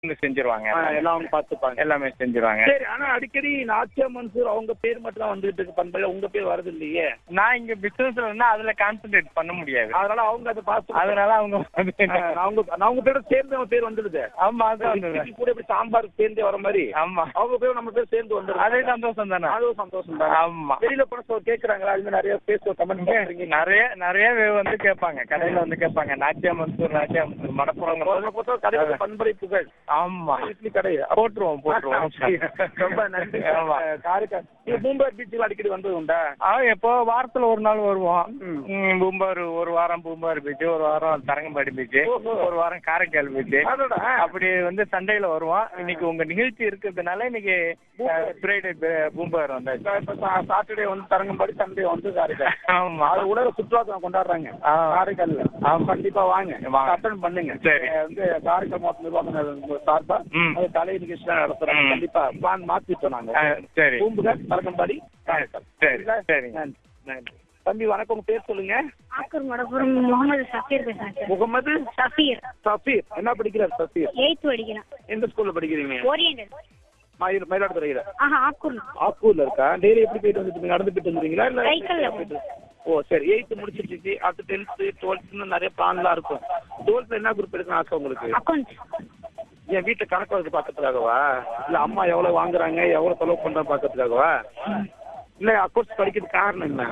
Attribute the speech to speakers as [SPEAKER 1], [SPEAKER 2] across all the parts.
[SPEAKER 1] வந்து செஞ்சிருவாங்க
[SPEAKER 2] ஆ, எல்லாம் அவங்க பார்த்துப்பாங்க
[SPEAKER 1] எல்லாமே செஞ்சிருவாங்க
[SPEAKER 2] சரி ஆனா அடிக்கடி நாச்சியா மன்சூர் அவங்க பேர் மட்டும் தான் வந்துட்டு இருக்கு பண்பல உங்க பேர் வரது இல்லையே
[SPEAKER 1] நான் இங்க பிசினஸ்ல இருந்தா அதுல கான்சென்ட்ரேட் பண்ண முடியாது
[SPEAKER 2] அதனால அவங்க அதை பார்த்து
[SPEAKER 1] அதனால அவங்க வந்து
[SPEAKER 2] ஆ, நான் உங்க நான் உங்க பேரோட சேர்ந்து அவங்க பேர் வந்துடுது
[SPEAKER 1] ஆமா அதான் வந்தது.
[SPEAKER 2] இட்லிக்கு கூட இப்படி சாம்பார் சேர்ந்தே வர மாதிரி
[SPEAKER 1] ஆமா
[SPEAKER 2] அவங்க பேர் நம்ம பேர் சேர்ந்து வந்துடும்
[SPEAKER 1] அதே சந்தோஷம் தானே
[SPEAKER 2] அதுவும் சந்தோஷம் தான்
[SPEAKER 1] ஆமா
[SPEAKER 2] வெளியில போன சொல்ல கேக்குறாங்களா அது மாதிரி நிறைய பேசுவோம் கமெண்ட் பண்றீங்க
[SPEAKER 1] நிறைய நிறைய பேர் வந்து கேட்பாங்க கடையில வந்து கேட்பாங்க நாட்டியா மன்சூர் நாட்டியா மன்சூர் மடப்புறவங்க
[SPEAKER 2] முதல்ல பொறுத்த கடையில பண்பலை புகழ்
[SPEAKER 1] ஆமா
[SPEAKER 2] இட்லி கடை
[SPEAKER 1] போட்டுருவோம் போட்டுருவோம்
[SPEAKER 2] ரொம்ப நன்றி
[SPEAKER 1] ஆமா.
[SPEAKER 2] காரைக்கால் நீங்க பூம்பார் பீச்சுக்கு அடிக்கடி வந்தது உண்டா
[SPEAKER 1] ஆ எப்போ வாரத்துல ஒரு நாள் வருவோம்
[SPEAKER 2] ம்.
[SPEAKER 1] ம், பூம்பார் ஒரு வாரம் பூம்பார் பீச் ஒரு வாரம் தரங்கம்பாடி பீச்
[SPEAKER 2] ஓஹோ.
[SPEAKER 1] ஒரு வாரம் காரைக்கால் பீச்
[SPEAKER 2] அடடா.
[SPEAKER 1] அப்படி வந்து சண்டையில வருவோம் இன்னைக்கு உங்க நிகழ்ச்சி இருக்கிறதுனால இன்னைக்கு ஃப்ரைடே பூம்பார் வந்தாச்சு
[SPEAKER 2] இப்ப சா- சாட்டர்டே வந்து தரங்கம்பாடி சண்டே வந்து காரைக்கால்
[SPEAKER 1] ஆமா
[SPEAKER 2] அது உலக சுற்றுலாத்தலம் கொண்டாடுறாங்க
[SPEAKER 1] ஆ.
[SPEAKER 2] காரைக்கால்ல
[SPEAKER 1] ஆமா.
[SPEAKER 2] கண்டிப்பா வாங்க
[SPEAKER 1] வாங்க.
[SPEAKER 2] அட்டன் பண்ணுங்க
[SPEAKER 1] சரி.
[SPEAKER 2] அஹ் வந்து காரைக்கால் மாவட்ட நிர்வாகம் சார்பா
[SPEAKER 1] ம்.
[SPEAKER 2] அது கலை நிகழ்ச்சி தான் நடத்துறாங்க
[SPEAKER 1] ம்.
[SPEAKER 2] கண்டிப்பா பிளான் மாத்திட்டோம் நாங்க
[SPEAKER 1] ஆ, சரி
[SPEAKER 2] பூம்புகார் தரங்கம்பாடி காரைக்கால்
[SPEAKER 1] சரி
[SPEAKER 2] சரிங்களா?
[SPEAKER 1] சரிங்க
[SPEAKER 2] நன்றி.
[SPEAKER 1] நன்றி
[SPEAKER 2] தம்பி வணக்கம் உங்க பேர் சொல்லுங்க
[SPEAKER 3] ஆக்கூர் மடப்புறம் முகமது சஃபீர் பேசுறேன் சார்
[SPEAKER 2] முகமது
[SPEAKER 3] சஃபீர்
[SPEAKER 2] சஃபீர் என்ன படிக்கிறார் சஃபீர்
[SPEAKER 3] எயித் படிக்கிறேன்
[SPEAKER 2] எந்த ஸ்கூல்ல படிக்கிறீங்க
[SPEAKER 3] ஓரியண்டல்
[SPEAKER 2] மயில் மயிலாடுதுறையில
[SPEAKER 3] ஆஹா ஆக்கூர்
[SPEAKER 2] ஆக்கூர்ல இருக்கா டெய்லி எப்படி போயிட்டு வந்துட்டு நடந்து போயிட்டு வந்துருங்களா இல்ல
[SPEAKER 3] சைக்கிள்ல
[SPEAKER 2] போயிட்டு- ஓ சரி எயித்து முடிச்சிருச்சு அடுத்து டென்த்து டுவெல்த்னு நிறைய பிளான்லாம் இருக்கும் டுவெல்த்ல என்ன குரூப் எடுக்கணும் ஆசை உங்களுக்கு
[SPEAKER 3] அக்கௌண்ட்
[SPEAKER 2] என் வீட்டுல கணக்கு வழக்கு பாக்கிறதுக்காகவா இல்ல அம்மா எவ்வளவு வாங்குறாங்க எவ்வளவு செலவு பண்றாங்க பாக்கிறதுக்காகவா இல்ல அக்கௌண்ட்ஸ் படிக்கிறதுக்கு காரணம் என்ன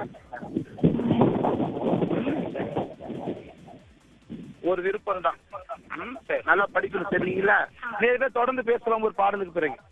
[SPEAKER 2] ஒரு விருப்பம் தான் ம், சரி நல்லா படிக்கணும் சரிங்களா நேரவே தொடர்ந்து பேசலாம் ஒரு பாடலுக்கு பிறகு